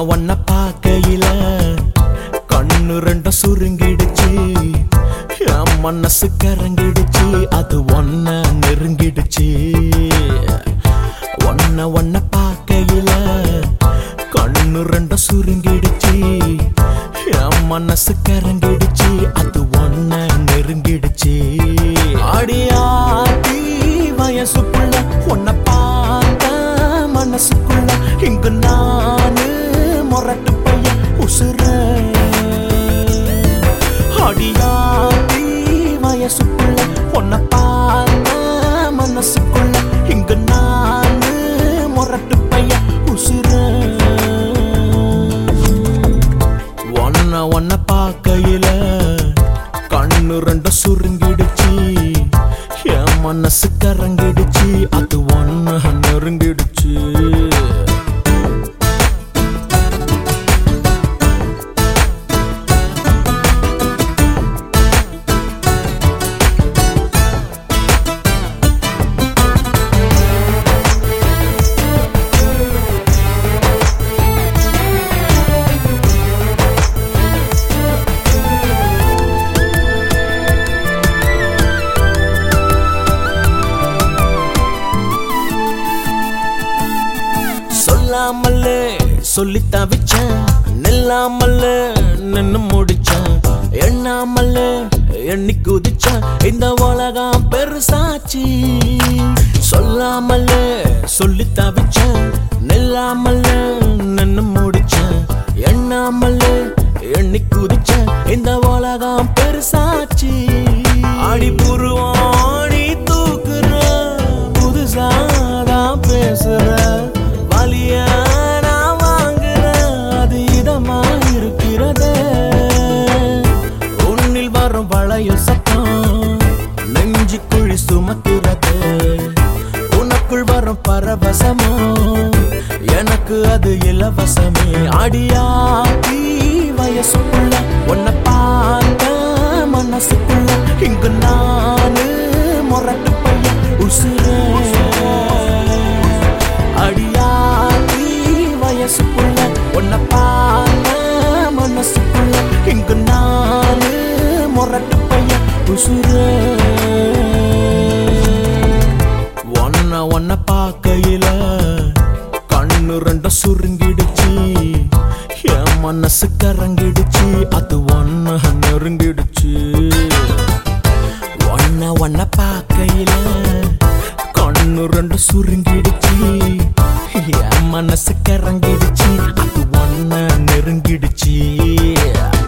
ஒன்ன பார்க்கையில கண்ணு ரெண்டும் சுருங்கிடுச்சு என் மனசு கரங்கிடுச்சு அது ஒன்ன நெருங்கிடுச்சு ஒன்ன ஒன்ன பார்க்கையில கண்ணு ரெண்டும் சுருங்கிடுச்சு என் மனசு கரங்கிடுச்சு அது ஒன்ன நெருங்கிடுச்சு அடியாத்தி வயசுக்குள்ள உன்னை பார்த்த மனசுக்குள்ள இங்கு நானு முரட்டு பையன் உசுர அடியாத்தி வயசுக்குள்ள உன்னை பார்த்த மனசுக்குள்ள இங்கு நானு முரட்டு பையன் உசுர ஒன்ன ஒன்ன பார்க்கையில கண்ணு ரெண்டு சுருங்கிடுச்சு என் மனசு கரங்கிடுச்சு அது ஒன்ன நெருங்கிடுச்சு சொல்லாமலே சொல்லி தவிச்சேன் நில்லாமலே நின்னு முடிச்சேன் எண்ணாமலே எண்ணி குதிச்சேன் இந்த உலகம் பெருசாச்சு சொல்லாமலே சொல்லி தவிச்சேன் நில்லாமலே நின்னு முடிச்சேன் எண்ணாமலே எண்ணி குதிச்சேன் இந்த உலகம் பெருசாச்சு ஆடி புருவாணி தூக்குற புதுசாதான் பேசுற வலிய நான் வாங்குறேன் அது இதமா இருக்கிறதே உன்னில் வரும் வளையும் சத்தம் நெஞ்சு குழி சுமக்கிறது உனக்குள் வரும் பரவசமோ எனக்கு அது இலவசமே அடியாத்தி வயசுக்குள்ள உன்னை பார்த்த மனசுக்குள்ள இங்கு நானு முரட்டு பையன் உசுரே அடியாத்தி வயசுக்குள்ள உன்னை பார்த்த மனசுக்குள்ள இங்கு நானு முரட்டு பையன் உசுரே ஒன்ன ஒன்ன பார்க்கையில கண்ணு ரெண்டும் சுருங்கிடுச்சு என் மனசு கரங்கிடுச்சு அது ஒன்ன நெருங்கிடுச்சு ஒன்ன ஒன்ன பார்க்கையில கண்ணு ரெண்டு சுருங்கிடுச்சு என் மனசு கரங்கிடுச்சு அது ஒன்ன நெருங்கிடுச்சு